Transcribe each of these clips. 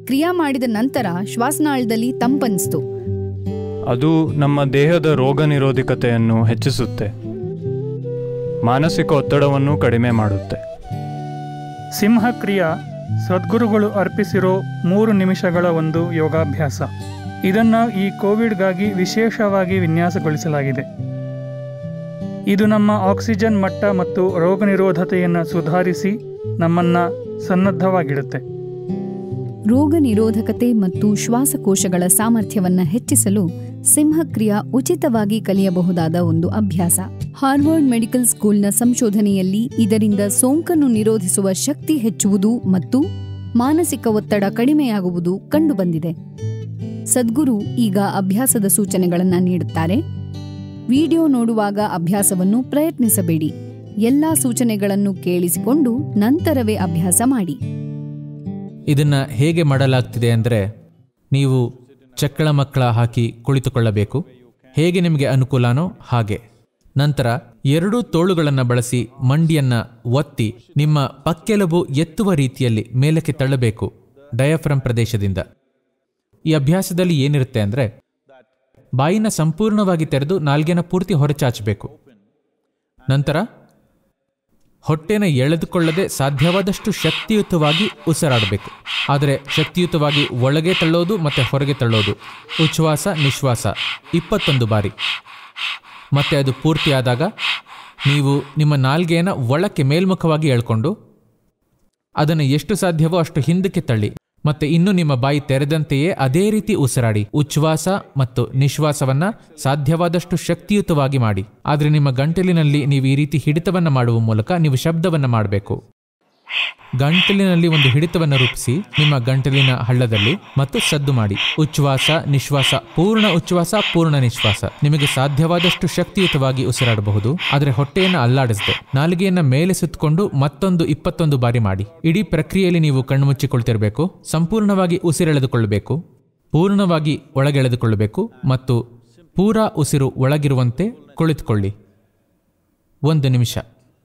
ಕ್ರಿಯಾ ಮಾಡಿದ ನಂತರ ಶ್ವಾಸನಾಳದಲ್ಲಿ ತಂಪನ್ಸ್ತು ಅದು ನಮ್ಮ ದೇಹದ ರೋಗ ನಿರೋಧಕತೆಯನ್ನು ಹೆಚ್ಚಿಸುತ್ತೆ ಮಾನಸಿಕ ಒತ್ತಡವನ್ನು ಕಡಿಮೆ ಮಾಡುತ್ತೆ ಸಿಂಹಕ್ರಿಯಾ ಸದ್ಗುರುಗಳು ಅರ್ಪಿಸಿರೋ ಮೂರು ನಿಮಿಷಗಳ ಒಂದು ಯೋಗಾಭ್ಯಾಸ ಇದನ್ನು ಈ ಕೋವಿಡ್ಗಾಗಿ ವಿಶೇಷವಾಗಿ ವಿನ್ಯಾಸಗೊಳಿಸಲಾಗಿದೆ ಇದು ನಮ್ಮ ಆಕ್ಸಿಜನ್ ಮಟ್ಟ ಮತ್ತು ರೋಗ ನಿರೋಧತೆಯನ್ನು ಸುಧಾರಿಸಿ ನಮ್ಮನ್ನು ಸನ್ನದ್ಧವಾಗಿಡುತ್ತೆ ರೋಗ ನಿರೋಧಕತೆ ಮತ್ತು ಶ್ವಾಸಕೋಶಗಳ ಸಾಮರ್ಥ್ಯವನ್ನ ಹೆಚ್ಚಿಸಲು ಸಿಂಹಕ್ರಿಯಾ ಉಚಿತವಾಗಿ ಕಲಿಯಬಹುದಾದ ಒಂದು ಅಭ್ಯಾಸ ಹಾರ್ವರ್ಡ್ ಮೆಡಿಕಲ್ ಸ್ಕೂಲ್ನ ಸಂಶೋಧನೆಯಲ್ಲಿ ಇದರಿಂದ ಸೋಂಕನ್ನು ನಿರೋಧಿಸುವ ಶಕ್ತಿ ಹೆಚ್ಚುವುದು ಮತ್ತು ಮಾನಸಿಕ ಒತ್ತಡ ಕಡಿಮೆಯಾಗುವುದು ಕಂಡುಬಂದಿದೆ ಸದ್ಗುರು ಈಗ ಅಭ್ಯಾಸದ ಸೂಚನೆಗಳನ್ನ ನೀಡುತ್ತಾರೆ ವಿಡಿಯೋ ನೋಡುವಾಗ ಅಭ್ಯಾಸವನ್ನು ಪ್ರಯತ್ನಿಸಬೇಡಿ ಎಲ್ಲಾ ಸೂಚನೆಗಳನ್ನು ಕೇಳಿಸಿಕೊಂಡು ನಂತರವೇ ಅಭ್ಯಾಸ ಮಾಡಿ ಇದನ್ನ ಹೇಗೆ ಮಾಡಲಾಗ್ತಿದೆ ಅಂದರೆ ನೀವು ಚಕ್ಕಳ ಮಕ್ಕಳ ಹಾಕಿ ಕುಳಿತುಕೊಳ್ಳಬೇಕು ಹೇಗೆ ನಿಮಗೆ ಅನುಕೂಲನೋ ಹಾಗೆ ನಂತರ ಎರಡೂ ತೋಳುಗಳನ್ನು ಬಳಸಿ ಮಂಡಿಯನ್ನ ಒತ್ತಿ ನಿಮ್ಮ ಪಕ್ಕೆಲುಬು ಎತ್ತುವ ರೀತಿಯಲ್ಲಿ ಮೇಲಕ್ಕೆ ತಳ್ಳಬೇಕು ಡಯಾಫ್ರಮ್ ಪ್ರದೇಶದಿಂದ ಈ ಅಭ್ಯಾಸದಲ್ಲಿ ಏನಿರುತ್ತೆ ಅಂದರೆ ಬಾಯಿನ ಸಂಪೂರ್ಣವಾಗಿ ತೆರೆದು ನಾಲ್ಗೆನ ಪೂರ್ತಿ ಹೊರಚಾಚಬೇಕು ನಂತರ ಹೊಟ್ಟೆನ ಎಳೆದುಕೊಳ್ಳದೆ ಸಾಧ್ಯವಾದಷ್ಟು ಶಕ್ತಿಯುತವಾಗಿ ಉಸಿರಾಡಬೇಕು ಆದರೆ ಶಕ್ತಿಯುತವಾಗಿ ಒಳಗೆ ತಳ್ಳೋದು ಮತ್ತೆ ಹೊರಗೆ ತಳ್ಳೋದು ಉಚ್ಛ್ವಾಸ ನಿಶ್ವಾಸ ಇಪ್ಪತ್ತೊಂದು ಬಾರಿ ಮತ್ತೆ ಅದು ಪೂರ್ತಿಯಾದಾಗ ನೀವು ನಿಮ್ಮ ನಾಲ್ಗೆಯನ್ನು ಒಳಕ್ಕೆ ಮೇಲ್ಮುಖವಾಗಿ ಎಳ್ಕೊಂಡು ಅದನ್ನು ಎಷ್ಟು ಸಾಧ್ಯವೋ ಅಷ್ಟು ಹಿಂದಕ್ಕೆ ತಳ್ಳಿ ಮತ್ತೆ ಇನ್ನು ನಿಮ್ಮ ಬಾಯಿ ತೆರೆದಂತೆಯೇ ಅದೇ ರೀತಿ ಉಸಿರಾಡಿ ಉಚ್ಛ್ವಾಸ ಮತ್ತು ನಿಶ್ವಾಸವನ್ನ ಸಾಧ್ಯವಾದಷ್ಟು ಶಕ್ತಿಯುತವಾಗಿ ಮಾಡಿ ಆದರೆ ನಿಮ್ಮ ಗಂಟಲಿನಲ್ಲಿ ನೀವು ಈ ರೀತಿ ಹಿಡಿತವನ್ನ ಮಾಡುವ ಮೂಲಕ ನೀವು ಶಬ್ದವನ್ನ ಮಾಡಬೇಕು ಗಂಟಲಿನಲ್ಲಿ ಒಂದು ಹಿಡಿತವನ್ನು ರೂಪಿಸಿ ನಿಮ್ಮ ಗಂಟಲಿನ ಹಳ್ಳದಲ್ಲಿ ಮತ್ತು ಸದ್ದು ಮಾಡಿ ಉಚ್ಛ್ವಾಸ ನಿಶ್ವಾಸ ಪೂರ್ಣ ಉಚ್ಛ್ವಾಸ ಪೂರ್ಣ ನಿಶ್ವಾಸ ನಿಮಗೆ ಸಾಧ್ಯವಾದಷ್ಟು ಶಕ್ತಿಯುತವಾಗಿ ಉಸಿರಾಡಬಹುದು ಆದರೆ ಹೊಟ್ಟೆಯನ್ನು ಅಲ್ಲಾಡಿಸದೆ ನಾಲಿಗೆಯನ್ನ ಮೇಲೆ ಸುತ್ತಕೊಂಡು ಮತ್ತೊಂದು ಇಪ್ಪತ್ತೊಂದು ಬಾರಿ ಮಾಡಿ ಇಡೀ ಪ್ರಕ್ರಿಯೆಯಲ್ಲಿ ನೀವು ಕಣ್ಣು ಮುಚ್ಚಿಕೊಳ್ತಿರಬೇಕು ಸಂಪೂರ್ಣವಾಗಿ ಉಸಿರೆಳೆದುಕೊಳ್ಳಬೇಕು ಪೂರ್ಣವಾಗಿ ಒಳಗೆಳೆದುಕೊಳ್ಳಬೇಕು ಮತ್ತು ಪೂರಾ ಉಸಿರು ಒಳಗಿರುವಂತೆ ಕುಳಿತುಕೊಳ್ಳಿ ಒಂದು ನಿಮಿಷ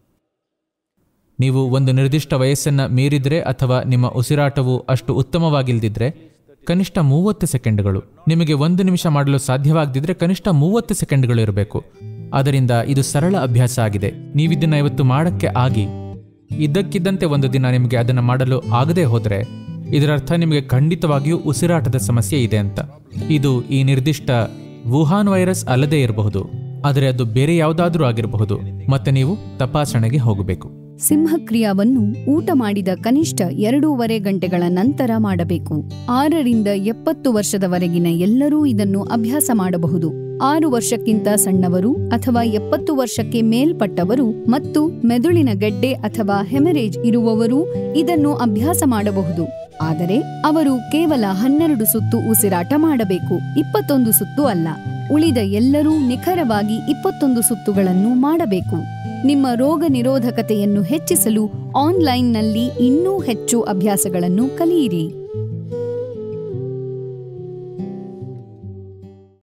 ನೀವು ಒಂದು ನಿರ್ದಿಷ್ಟ ವಯಸ್ಸನ್ನ ಮೀರಿದ್ರೆ ಅಥವಾ ನಿಮ್ಮ ಉಸಿರಾಟವು ಅಷ್ಟು ಉತ್ತಮವಾಗಿಲ್ದಿದ್ರೆ ಕನಿಷ್ಠ ಮೂವತ್ತು ಸೆಕೆಂಡ್ಗಳು ನಿಮಗೆ ಒಂದು ನಿಮಿಷ ಮಾಡಲು ಸಾಧ್ಯವಾಗದಿದ್ರೆ ಕನಿಷ್ಠ ಮೂವತ್ತು ಸೆಕೆಂಡ್ಗಳು ಇರಬೇಕು ಅದರಿಂದ ಇದು ಸರಳ ಅಭ್ಯಾಸ ಆಗಿದೆ ನೀವಿದನ್ನ ಇವತ್ತು ಮಾಡಕ್ಕೆ ಆಗಿ ಇದ್ದಕ್ಕಿದ್ದಂತೆ ಒಂದು ದಿನ ನಿಮಗೆ ಅದನ್ನು ಮಾಡಲು ಆಗದೆ ಹೋದರೆ ಇದರರ್ಥ ನಿಮಗೆ ಖಂಡಿತವಾಗಿಯೂ ಉಸಿರಾಟದ ಸಮಸ್ಯೆ ಇದೆ ಅಂತ ಇದು ಈ ನಿರ್ದಿಷ್ಟ ವುಹಾನ್ ವೈರಸ್ ಅಲ್ಲದೇ ಇರಬಹುದು ಆದರೆ ಅದು ಬೇರೆ ಯಾವುದಾದ್ರೂ ಆಗಿರಬಹುದು ಮತ್ತೆ ನೀವು ತಪಾಸಣೆಗೆ ಹೋಗಬೇಕು ಸಿಂಹಕ್ರಿಯಾವನ್ನು ಊಟ ಮಾಡಿದ ಕನಿಷ್ಠ ಎರಡೂವರೆ ಗಂಟೆಗಳ ನಂತರ ಮಾಡಬೇಕು ಆರರಿಂದ ಎಪ್ಪತ್ತು ವರ್ಷದವರೆಗಿನ ಎಲ್ಲರೂ ಇದನ್ನು ಅಭ್ಯಾಸ ಮಾಡಬಹುದು ಆರು ವರ್ಷಕ್ಕಿಂತ ಸಣ್ಣವರು ಅಥವಾ ಎಪ್ಪತ್ತು ವರ್ಷಕ್ಕೆ ಮೇಲ್ಪಟ್ಟವರು ಮತ್ತು ಮೆದುಳಿನ ಗೆಡ್ಡೆ ಅಥವಾ ಹೆಮರೇಜ್ ಇರುವವರೂ ಇದನ್ನು ಅಭ್ಯಾಸ ಮಾಡಬಹುದು ಆದರೆ ಅವರು ಕೇವಲ ಹನ್ನೆರಡು ಸುತ್ತು ಉಸಿರಾಟ ಮಾಡಬೇಕು ಇಪ್ಪತ್ತೊಂದು ಸುತ್ತು ಅಲ್ಲ ಉಳಿದ ಎಲ್ಲರೂ ನಿಖರವಾಗಿ ಇಪ್ಪತ್ತೊಂದು ಸುತ್ತುಗಳನ್ನು ಮಾಡಬೇಕು ನಿಮ್ಮ ರೋಗ ನಿರೋಧಕತೆಯನ್ನು ಹೆಚ್ಚಿಸಲು ಆನ್ಲೈನ್ನಲ್ಲಿ ಇನ್ನೂ ಹೆಚ್ಚು ಅಭ್ಯಾಸಗಳನ್ನು ಕಲಿಯಿರಿ